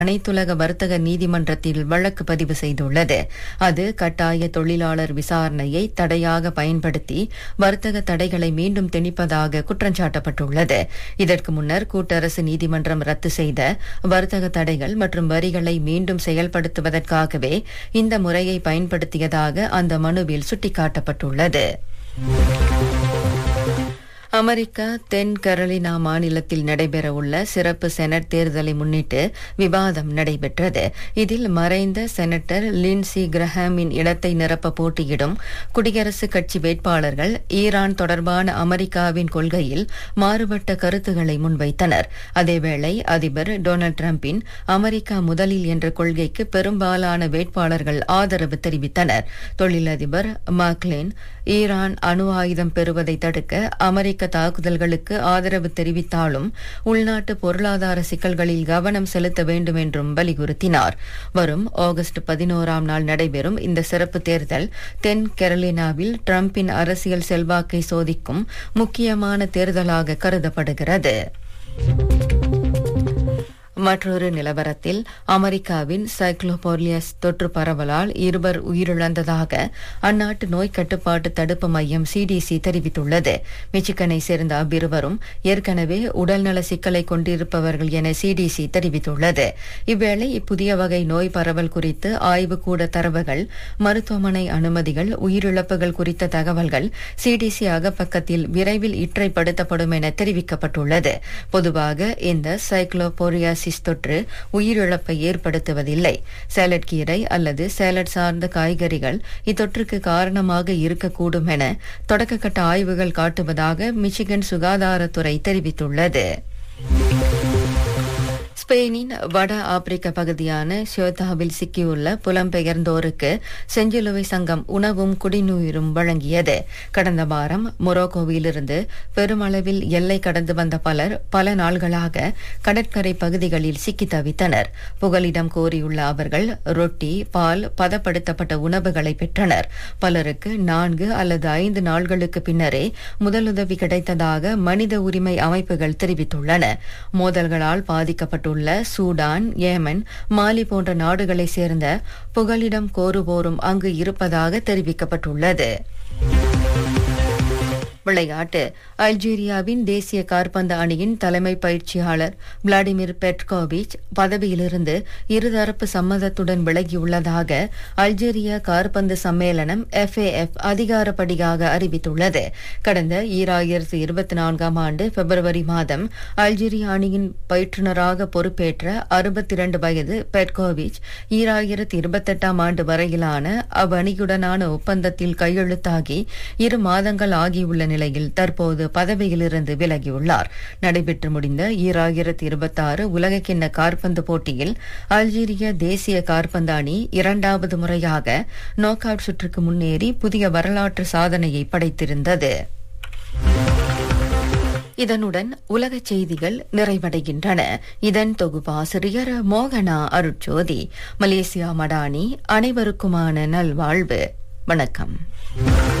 அனைத்துலக வர்த்தக நீதிமன்றத்தில் வழக்கு பதிவு செய்துள்ளது அது கட்டாய தொழிலாளர் விசாரணையை தடையாக பயன்படுத்தி வர்த்தக தடைகளை மீண்டும் திணிப்பதாக குற்றஞ்சாட்டப்பட்டுள்ளது இதற்கு முன்னர் கூட்டரசு நீதிமன்றம் ரத்து செய்த வர்த்தக தடைகள் மற்றும் வரிகளை மீண்டும் செயல்படுத்துவதற்காகவே இந்த முறையை பயன்படுத்தியதாக அந்த மனுவில் சுட்டிக்காட்டப்பட்டுள்ளது அமெரிக்கா தென் கரோலினா மாநிலத்தில் நடைபெறவுள்ள சிறப்பு செனட் தேர்தலை முன்னிட்டு விவாதம் நடைபெற்றது இதில் மறைந்த செனட்டர் லின்சி கிரஹாமின் இடத்தை நிரப்ப போட்டியிடும் குடியரசுக் கட்சி வேட்பாளர்கள் ஈரான் தொடர்பான அமெரிக்காவின் கொள்கையில் மாறுபட்ட கருத்துக்களை முன்வைத்தனர் அதேவேளை அதிபர் டொனால்டு டிரம்பின் அமெரிக்கா முதலில் என்ற கொள்கைக்கு பெரும்பாலான வேட்பாளர்கள் ஆதரவு தெரிவித்தனர் தொழிலதிபர் மாக்லின் ஈரான் அணு ஆயுதம் பெறுவதை தடுக்க அமெரிக்க தாக்குதல்களுக்கு ஆதரவு தெரிவித்தாலும் உள்நாட்டு பொருளாதார சிக்கல்களில் கவனம் செலுத்த வேண்டும் என்றும் வலியுறுத்தினார் வரும் ஆகஸ்ட் பதினோராம் நாள் நடைபெறும் இந்த சிறப்பு தேர்தல் தென் கெரலினாவில் டிரம்பின் அரசியல் செல்வாக்கை சோதிக்கும் முக்கியமான தேர்தலாக கருதப்படுகிறது மற்றொரு நிலவரத்தில் அமெரிக்காவின் சைக்ளோபோர்லியஸ் தொற்று பரவலால் இருவர் உயிரிழந்ததாக அந்நாட்டு நோய் கட்டுப்பாட்டு தடுப்பு மையம் சிடிசி தெரிவித்துள்ளது மிச்சிகனை சேர்ந்த அவ்விருவரும் ஏற்கனவே உடல்நல சிக்கலை கொண்டிருப்பவர்கள் என சிடிசி தெரிவித்துள்ளது இவ்வேளை இப்புதிய வகை நோய் பரவல் குறித்து ஆய்வுக்கூட தரவுகள் மருத்துவமனை அனுமதிகள் உயிரிழப்புகள் குறித்த தகவல்கள் சிடிசி அகப்பக்கத்தில் விரைவில் இற்றைப்படுத்தப்படும் என தெரிவிக்கப்பட்டுள்ளது பொதுவாக இந்த சைக்ளோபோரியாசிஸ் தொற்று உயிரிழப்பை ஏற்படுத்துவதில்லை சேலட் கீரை அல்லது சேலட் சார்ந்த காய்கறிகள் இத்தொற்றுக்கு காரணமாக இருக்கக்கூடும் என தொடக்கக்கட்ட ஆய்வுகள் காட்டுவதாக மிச்சிகன் சுகாதாரத்துறை தெரிவித்துள்ளது ஸ்பெயினின் வட ஆப்பிரிக்க பகுதியான ஷியோத்தாவில் சிக்கியுள்ள புலம்பெயர்ந்தோருக்கு செஞ்சிலுவை சங்கம் உணவும் குடிநீரும் வழங்கியது கடந்த வாரம் மொரோக்கோவிலிருந்து பெருமளவில் எல்லை கடந்து வந்த பலர் பல நாள்களாக கடற்கரை பகுதிகளில் சிக்கி தவித்தனர் புகலிடம் கோரியுள்ள அவர்கள் ரொட்டி பால் பதப்படுத்தப்பட்ட உணவுகளை பெற்றனர் பலருக்கு நான்கு அல்லது ஐந்து நாள்களுக்கு பின்னரே முதலுதவி கிடைத்ததாக மனித உரிமை அமைப்புகள் தெரிவித்துள்ளன மோதல்களால் பாதிக்கப்பட்டுள்ள உள்ள சூடான் ஏமன் மாலி போன்ற நாடுகளைச் சேர்ந்த புகலிடம் கோருவோரும் அங்கு இருப்பதாக தெரிவிக்கப்பட்டுள்ளது விளையாட்டு அல்ஜீரியாவின் தேசிய காற்பந்து அணியின் தலைமை பயிற்சியாளர் விளாடிமிர் பெட்கோவிச் பதவியிலிருந்து இருதரப்பு சம்மதத்துடன் விலகியுள்ளதாக அல்ஜீரிய காற்பந்து சம்மேளனம் எஃப்ஏஎஃப் அதிகாரப்படியாக அறிவித்துள்ளது கடந்த ஈராயிரத்து இருபத்தி நான்காம் ஆண்டு பிப்ரவரி மாதம் அல்ஜீரிய அணியின் பயிற்றுநராக பொறுப்பேற்ற அறுபத்தி இரண்டு வயது பெட்கோவிச் ஈராயிரத்து இருபத்தெட்டாம் ஆண்டு வரையிலான அவ்வணியுடனான ஒப்பந்தத்தில் கையெழுத்தாகி இரு மாதங்கள் ஆகியுள்ள நிலையில் தற்போது பதவியிலிருந்து விலகியுள்ளார் நடைபெற்று முடிந்த ஈராயிரத்தி இருபத்தாறு உலகக்கிண்ண காற்பந்து போட்டியில் அல்ஜீரிய தேசிய காற்பந்து அணி இரண்டாவது முறையாக நோக் அவுட் சுற்றுக்கு முன்னேறி புதிய வரலாற்று சாதனையை படைத்திருந்தது இதனுடன் உலக செய்திகள் நிறைவடைகின்றன இதன் தொகுப்பாசிரியர் மோகனா அருட்சோதி மலேசியா மடானி அனைவருக்குமான நல்வாழ்வு வணக்கம்